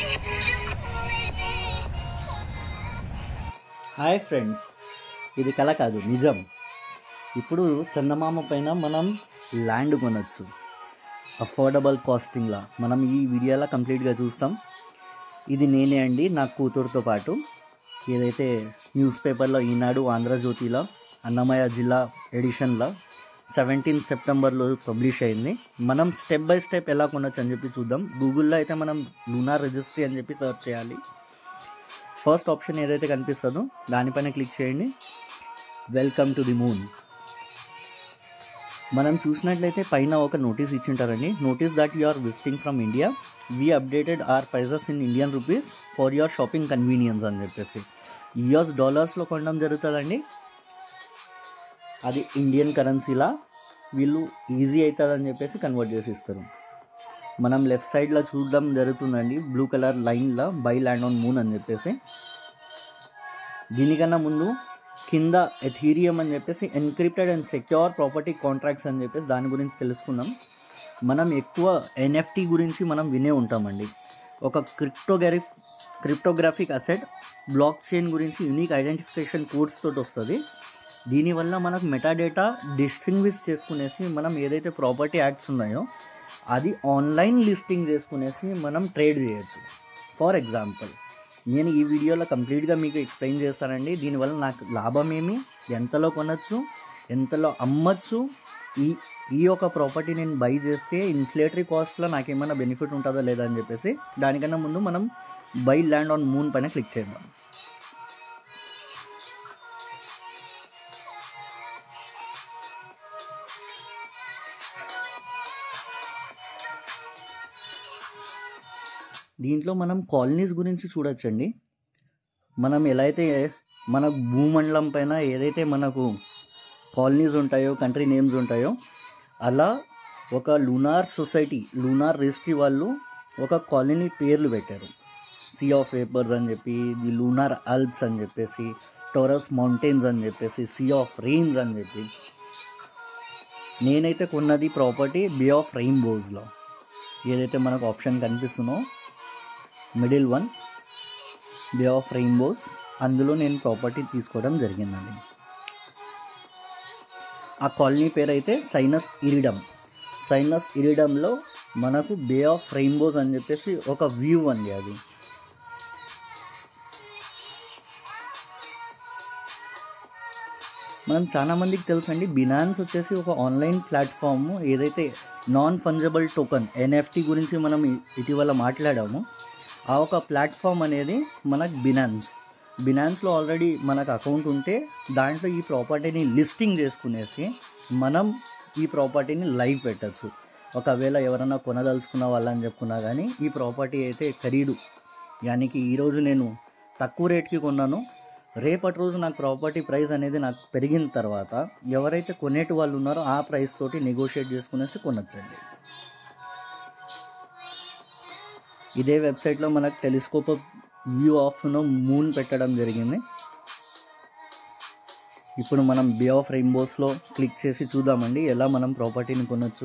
hi friends ఇది కళ కాదు నిజం ఇప్పుడు చందమామ పైన మనం ల్యాండ్ కొనొచ్చు అఫోర్డబుల్ కాస్టింగ్లా మనం ఈ వీడియోలో కంప్లీట్గా చూస్తాం ఇది నేనే అండి నా కూతురుతో పాటు ఏదైతే న్యూస్ పేపర్లో ఈనాడు ఆంధ్రజ్యోతిలో అన్నమయ్య జిల్లా ఎడిషన్లో సెవెంటీన్ సెప్టెంబర్లో పబ్లిష్ అయింది మనం స్టెప్ బై స్టెప్ ఎలా కొనొచ్చు అని చెప్పి చూద్దాం గూగుల్లో అయితే మనం లూనార్ రిజిస్ట్రీ అని చెప్పి సెర్చ్ చేయాలి ఫస్ట్ ఆప్షన్ ఏదైతే కనిపిస్తుందో దానిపైన క్లిక్ చేయండి వెల్కమ్ టు ది మూన్ మనం చూసినట్లయితే పైన ఒక నోటీస్ ఇచ్చింటారండి notice that you are visiting from India we updated our prices in Indian rupees for your shopping convenience అని చెప్పేసి యుఎస్ డాలర్స్లో కొనడం జరుగుతుందండి అది ఇండియన్ కరెన్సీలా వీళ్ళు ఈజీ అవుతుందని చెప్పేసి కన్వర్ట్ చేసి ఇస్తారు మనం లెఫ్ట్ సైడ్లో చూడడం జరుగుతుందండి బ్లూ కలర్ లైన్లో బై ల్యాండ్ ఆన్ మూన్ అని చెప్పేసి దీనికన్నా ముందు కింద ఎథీరియం అని చెప్పేసి encrypted and secure property contracts అని చెప్పేసి దాని గురించి తెలుసుకుందాం మనం ఎక్కువ ఎన్ఎఫ్టీ గురించి మనం వినే ఉంటామండి ఒక cryptography cryptographic asset blockchain గురించి యూనిక్ ఐడెంటిఫికేషన్ కోడ్స్ తోటి వస్తుంది దీనివల్ల మనకు మెటాడేటా డిస్టింగ్విష్ చేసుకునేసి మనం ఏదైతే ప్రాపర్టీ యాక్ట్స్ ఉన్నాయో అది ఆన్లైన్ లిస్టింగ్ చేసుకునేసి మనం ట్రేడ్ చేయొచ్చు ఫర్ ఎగ్జాంపుల్ నేను ఈ వీడియోలో కంప్లీట్గా మీకు ఎక్స్ప్లెయిన్ చేస్తానండి దీనివల్ల నాకు లాభం ఏమి ఎంతలో కొనచ్చు ఎంతలో అమ్మచ్చు ఈ ఈ యొక్క ప్రాపర్టీ నేను బై చేస్తే ఇన్ఫ్లేటరీ కాస్ట్లో నాకేమైనా బెనిఫిట్ ఉంటుందా లేదా అని చెప్పేసి దానికన్నా ముందు మనం బై ల్యాండ్ ఆన్ మూన్ పైన క్లిక్ చేద్దాం దీంట్లో మనం కాలనీస్ గురించి చూడొచ్చండి మనం ఎలా అయితే మన భూమండలం పైన ఏదైతే మనకు కాలనీస్ ఉంటాయో కంట్రీ నేమ్స్ ఉంటాయో అలా ఒక లూనార్ సొసైటీ లూనార్ రిజిస్ట్రీ వాళ్ళు ఒక కాలనీ పేర్లు పెట్టారు సీ ఆఫ్ వేపర్స్ అని చెప్పి ది లూనార్ అల్ప్స్ అని చెప్పేసి టోరస్ మౌంటైన్స్ అని చెప్పేసి సీ ఆఫ్ రెయిన్స్ అని చెప్పి నేనైతే కొన్నది ప్రాపర్టీ బే ఆఫ్ రెయిన్బోస్లో ఏదైతే మనకు ఆప్షన్ కనిపిస్తుందో middle one bay of rainbows అందులో నేను ప్రాపర్టీ తీసుకోవడం జరిగిందండి ఆ కాలనీ పేరు అయితే సైనస్ ఇరిడమ్ సైనస్ ఇరిడమ్లో మనకు బే ఆఫ్ రెయిన్బోస్ అని చెప్పేసి ఒక వ్యూ అండి అది మనం చాలా మందికి తెలుసండి బినాన్స్ వచ్చేసి ఒక ఆన్లైన్ ప్లాట్ఫామ్ ఏదైతే నాన్ ఫంజబుల్ టోకన్ ఎన్ఎఫ్టీ గురించి మనం ఇ- ఇటీవల మాట్లాడాము ఆ ఒక ప్లాట్ఫామ్ అనేది మనకు బినాన్స్ బినాన్స్లో ఆల్రెడీ మనకు అకౌంట్ ఉంటే దాంట్లో ఈ ప్రాపర్టీని లిస్టింగ్ చేసుకునేసి మనం ఈ ప్రాపర్టీని లైవ్ పెట్టచ్చు ఒకవేళ ఎవరైనా కొనదలుచుకున్న వాళ్ళని చెప్పుకున్నా కానీ ఈ ప్రాపర్టీ అయితే ఖరీదు యానికి ఈరోజు నేను తక్కువ రేట్కి కొన్నాను రేపటి రోజు నాకు ప్రాపర్టీ ప్రైస్ అనేది నాకు పెరిగిన తర్వాత ఎవరైతే కొనేటి వాళ్ళు ఉన్నారో ఆ ప్రైస్ తోటి నెగోషియేట్ చేసుకునేసి కొనొచ్చండి ఇదే వెబ్సైట్లో మనకు టెలిస్కోప్ వ్యూ ఆఫ్ మూన్ పెట్టడం జరిగింది ఇప్పుడు మనం బే ఆఫ్ రెయిన్బోస్లో క్లిక్ చేసి చూద్దామండి ఎలా మనం ప్రాపర్టీని కొనొచ్చు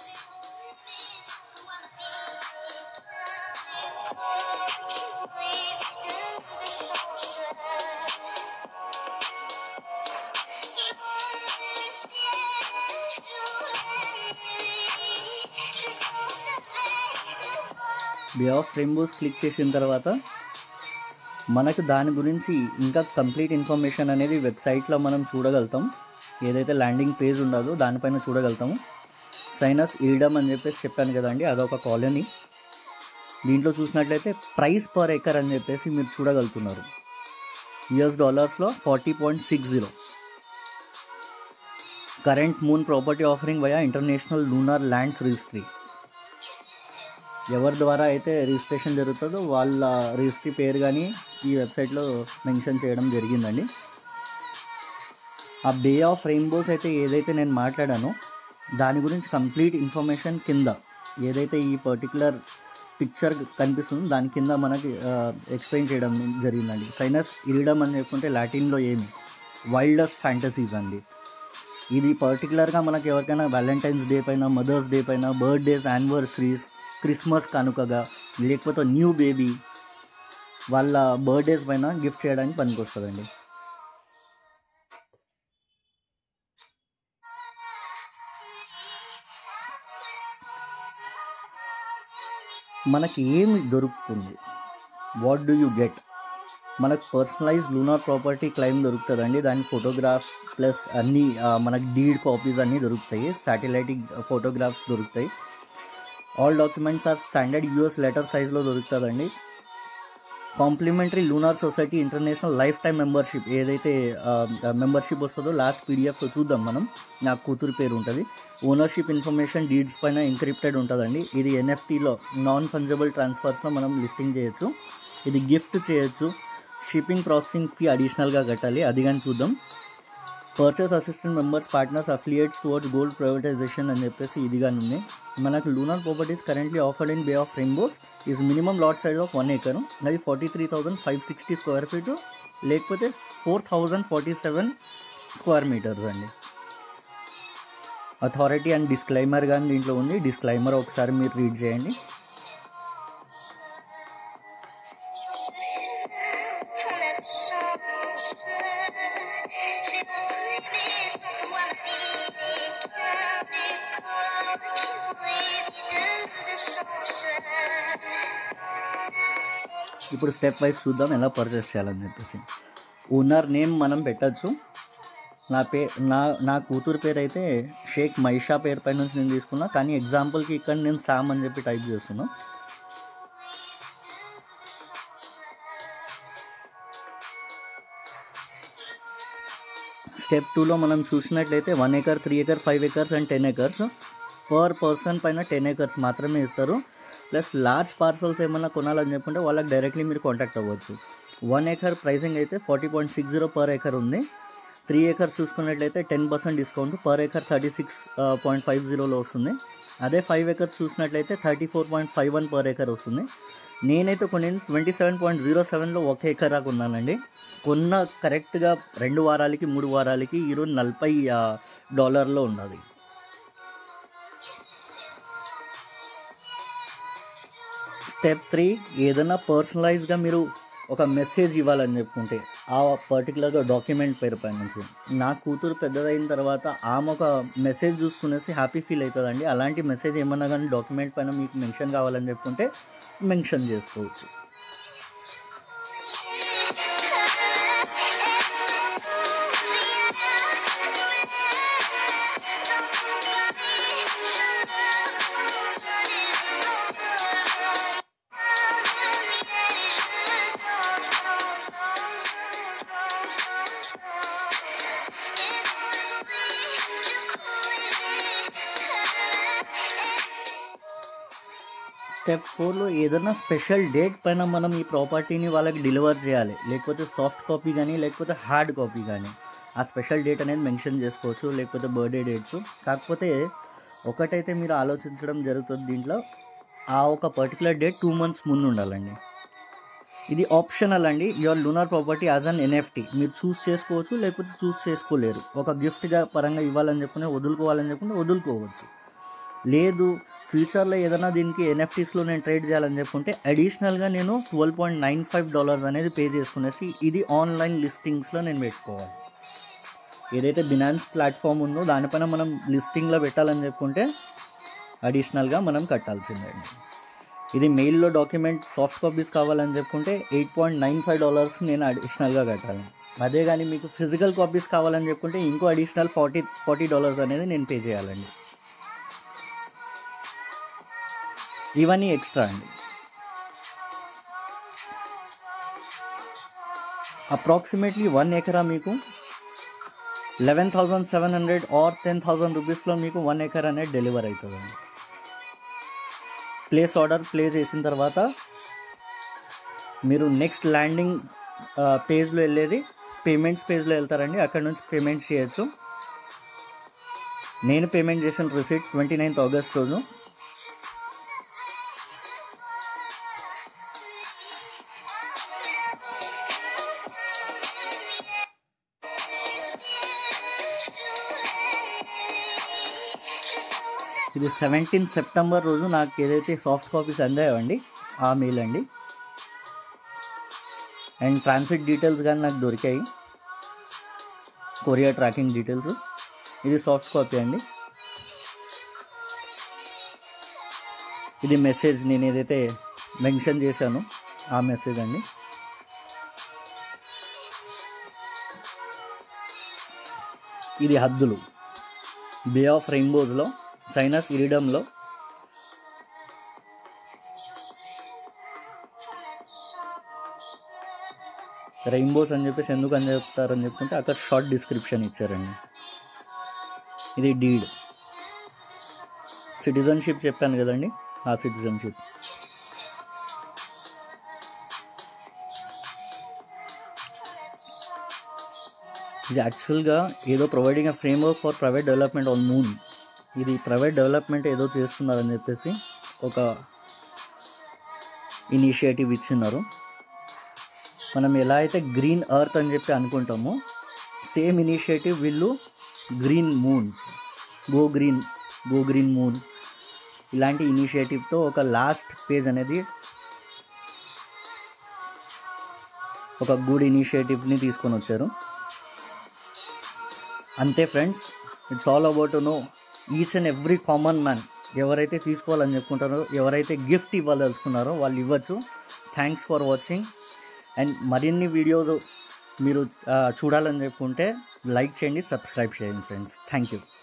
బే ఆఫ్ రెయిన్బోస్ క్లిక్ చేసిన తర్వాత మనకు దాని గురించి ఇంకా కంప్లీట్ ఇన్ఫర్మేషన్ అనేది వెబ్సైట్లో మనం చూడగలుగుతాం ఏదైతే ల్యాండింగ్ పేజ్ ఉండదో దానిపైన చూడగలుగుతాము సైనస్ ఈడమ్ అని చెప్పేసి చెప్పాను కదండి అదొక కాలనీ దీంట్లో చూసినట్లయితే ప్రైస్ పర్ ఎకర్ అని చెప్పేసి మీరు చూడగలుగుతున్నారు యుఎస్ డాలర్స్లో forty point six zero current moon property offering via international lunar lands registry ఎవరి ద్వారా అయితే రిజిస్ట్రేషన్ జరుగుతుందో వాళ్ళ రిజిస్ట్రీ పేరు కానీ ఈ వెబ్సైట్లో మెన్షన్ చేయడం జరిగిందండి ఆ బే ఆఫ్ రెయిన్బోస్ అయితే ఏదైతే నేను మాట్లాడానో దాని గురించి కంప్లీట్ ఇన్ఫర్మేషన్ కింద ఏదైతే ఈ పర్టికులర్ పిక్చర్ కనిపిస్తుందో దాని కింద మనకి ఎక్స్ప్లెయిన్ చేయడం జరిగిందండి సైనస్ ఇరిడమ్ అని చెప్పుకుంటే లాటిన్లో ఏమి వైల్డెస్ట్ ఫ్యాంటసీస్ అండి ఇది పర్టికులర్గా మనకి ఎవరికైనా వ్యాలంటైన్స్ డే పైన మదర్స్ డే పైన బర్త్డేస్ యానివర్సరీస్ క్రిస్మస్ కానుకగా లేకపోతే న్యూ బేబీ వాళ్ళ బర్త్డేస్ పైన గిఫ్ట్ చేయడానికి పనికి వస్తుందండి మనకి ఏమి దొరుకుతుంది వాట్ డూ యూ గెట్ మనకు పర్సనలైజ్ లూనార్ ప్రాపర్టీ క్లైమ్ దొరుకుతుందండి దాని ఫోటోగ్రాఫ్ ప్లస్ అన్ని ఆ, మనకి డీడ్ కాపీస్ అన్నీ దొరుకుతాయి శాటిలైటిక్ ఫోటోగ్రాఫ్స్ దొరుకుతాయి all documents are standard US letter సైజ్లో దొరుకుతుందండి complimentary lunar society international life time membership ఏదైతే మెంబర్షిప్ వస్తుందో లాస్ట్ పీడిఎఫ్లో చూద్దాం మనం నా కూతురు పేరు ఉంటుంది ఓనర్షిప్ ఇన్ఫర్మేషన్ డీడ్స్ పైన ఎంక్రిప్టెడ్ ఉంటుందండి ఇది ఎన్ఎఫ్టీలో నాన్ ఫంజబుల్ ట్రాన్స్ఫర్స్లో మనం లిస్టింగ్ చేయొచ్చు ఇది గిఫ్ట్ చేయొచ్చు షిప్పింగ్ ప్రాసెసింగ్ ఫీ అడిషనల్గా కట్టాలి అది కానీ చూద్దాం purchase assistant members partners affiliates towards gold privatisation అని చెప్పేసి ఇది కానీ ఉంది మనకు lunar properties currently offered in bay of rainbows is minimum lot size of one acre అది forty three thousand five sixty square feet లేకపోతే four thousand forty seven square metres అండి authority and disclaimer కానీ దీంట్లో ఉంది disclaimer ఒకసారి మీరు read చేయండి ఇప్పుడు స్టెప్ వైజ్ చూద్దాం ఎలా పర్చేస్ చేయాలని చెప్పేసి ఓనర్ నేమ్ మనం పెట్టచ్చు నా పే నా నా కూతురు పేరు అయితే షేక్ మైషా పేరు పై నుంచి నేను తీసుకున్నా కానీ ఎగ్జాంపుల్కి ఇక్కడ నేను శామ్ అని చెప్పి టైప్ చేస్తున్నా స్టెప్ టూలో మనం చూసినట్లయితే one acre three acre five acres and ten acres per person పైన టెన్ ఏకర్స్ మాత్రమే ఇస్తారు ప్లస్ లార్జ్ పార్సల్స్ ఏమన్నా కొనాలని చెప్పుంటే వాళ్ళకి డైరెక్ట్లీ మీరు కాంటాక్ట్ అవ్వచ్చు వన్ ఏకర్ ప్రైసింగ్ అయితే forty point six zero per acre ఉంది త్రీ ఏకర్స్ చూసుకున్నట్లయితే ten percent discount per acre thirty six point five జీరోలో వస్తుంది అదే ఫైవ్ ఏకర్స్ చూసినట్లయితే thirty four point five one per acre వస్తుంది నేనైతే కొన్ని ట్వంటీ సెవెన్ పాయింట్ జీరో సెవెన్లో ఒక ఏకర్ దాకా ఉన్నానండి కొన్న కరెక్ట్గా రెండు వారాలకి మూడు వారాలకి ఈరోజు నలభై ఆ, డాలర్లో ఉన్నది స్టెప్ త్రీ ఏదైనా పర్సనలైజ్గా మీరు ఒక మెసేజ్ ఇవ్వాలని చెప్పుకుంటే ఆ పర్టికులర్గా డాక్యుమెంట్ పేరు పై నుంచి నా కూతురు పెద్దదైన తర్వాత ఆమె ఒక మెసేజ్ చూసుకునేసి హ్యాపీ ఫీల్ అవుతుందండి అలాంటి మెసేజ్ ఏమన్నా కానీ డాక్యుమెంట్ పైన మీకు మెన్షన్ కావాలని చెప్పుకుంటే మెన్షన్ చేసుకోవచ్చు స్టెప్ ఫోర్లో ఏదైనా స్పెషల్ డేట్ పైన మనం ఈ ప్రాపర్టీని వాళ్ళకి డెలివర్ చేయాలి లేకపోతే సాఫ్ట్ కాపీ కానీ లేకపోతే హార్డ్ కాపీ కానీ ఆ స్పెషల్ డేట్ అనేది మెన్షన్ చేసుకోవచ్చు లేకపోతే బర్త్డే డేట్స్ కాకపోతే ఒకటైతే మీరు ఆలోచించడం జరుగుతుంది దీంట్లో ఆ ఒక పర్టికులర్ డేట్ టూ మంత్స్ ముందు ఉండాలండి ఇది ఆప్షనల్ అండి your lunar property as an NFT మీరు చూస్ చేసుకోవచ్చు లేకపోతే చూస్ చేసుకోలేరు ఒక గిఫ్ట్గా పరంగా ఇవ్వాలని చెప్పుకుని వదులుకోవాలని చెప్పుకుంటే వదులుకోవచ్చు లేదు ఫ్యూచర్లో ఏదైనా దీనికి ఎన్ఎఫ్టీస్లో నేను ట్రేడ్ చేయాలని చెప్పుకుంటే అడిషనల్గా నేను twelve point nine five dollars అనేది పే చేసుకునేసి ఇది ఆన్లైన్ లిస్టింగ్స్లో నేను పెట్టుకోవాలి ఏదైతే బినాన్స్ ప్లాట్ఫామ్ ఉందో దానిపైన మనం లిస్టింగ్లో పెట్టాలని చెప్పుకుంటే అడిషనల్గా మనం కట్టాల్సిందండి ఇది మెయిల్లో డాక్యుమెంట్ సాఫ్ట్ కాపీస్ కావాలని చెప్పుకుంటే eight point nine five dollars నేను అడిషనల్గా కట్టాలి అదే కానీ మీకు ఫిజికల్ కాపీస్ కావాలని చెప్పుకుంటే ఇంకో అడిషనల్ ఫార్టీ ఫార్టీ డాలర్స్ అనేది నేను పే చేయాలండి ఇవన్నీ ఎక్స్ట్రా అండి అప్రాక్సిమేట్లీ వన్ ఎకరా మీకు eleven thousand seven hundred or ten thousand రూపీస్లో మీకు వన్ ఎకర్ అనేది డెలివర్ అవుతుందండి ప్లేస్ ఆర్డర్ ప్లే చేసిన తర్వాత మీరు నెక్స్ట్ ల్యాండింగ్ పేజ్లో వెళ్ళేది పేమెంట్స్ పేజ్లో వెళ్తారండి అక్కడ నుంచి పేమెంట్ చేయొచ్చు నేను పేమెంట్ చేసిన రిసీట్ ట్వంటీ నైన్త్ ఆగస్ట్ రోజు ఇది సెవెంటీన్ సెప్టెంబర్ రోజు నాకు ఏదైతే సాఫ్ట్ కాపీస్ అందాయో అండి ఆ మెయిల్ అండి అండ్ ట్రాన్సిట్ డీటెయిల్స్ కానీ నాకు దొరికాయి కొరియర్ ట్రాకింగ్ డీటెయిల్స్ ఇది సాఫ్ట్ కాపీ అండి ఇది మెసేజ్ నేను ఏదైతే మెన్షన్ చేశానో ఆ మెసేజ్ అండి ఇది హద్దులు బే ఆఫ్ రెయిన్బోస్లో సైనస్ ఇరిడమ్లో రెయిన్బోస్ అని చెప్పేసి ఎందుకు అని చెప్తారని చెప్పుకుంటే అక్కడ షార్ట్ డిస్క్రిప్షన్ ఇచ్చారండి ఇది డీడ్ సిటిజన్షిప్ చెప్పాను కదండి ఆ సిటిజన్షిప్ ఇది యాక్చువల్గా ఏదో providing a framework for private development on moon ఇది ప్రైవేట్ డెవలప్మెంట్ ఏదో చేస్తున్నారని చెప్పేసి ఒక ఇనిషియేటివ్ ఇచ్చినారు మనం ఎలా అయితే గ్రీన్ ఎర్త్ అని చెప్పి అనుకుంటామో సేమ్ ఇనిషియేటివ్ వీళ్ళు green moon go green go green moon ఇలాంటి ఇనిషియేటివ్తో ఒక లాస్ట్ పేజ్ అనేది ఒక గుడ్ ఇనిషియేటివ్ని తీసుకొని వచ్చారు అంతే friends it's all about no each and every common man ఎవరైతే తీసుకోవాలని చెప్పుకుంటారో ఎవరైతే గిఫ్ట్ ఇవ్వదలుచుకున్నారో వాళ్ళు ఇవ్వచ్చు థ్యాంక్స్ ఫర్ వాచింగ్ అండ్ మరిన్ని వీడియోస్ మీరు ఆ, చూడాలని చెప్పుకుంటే లైక్ చేయండి సబ్స్క్రైబ్ చేయండి ఫ్రెండ్స్ థ్యాంక్ యూ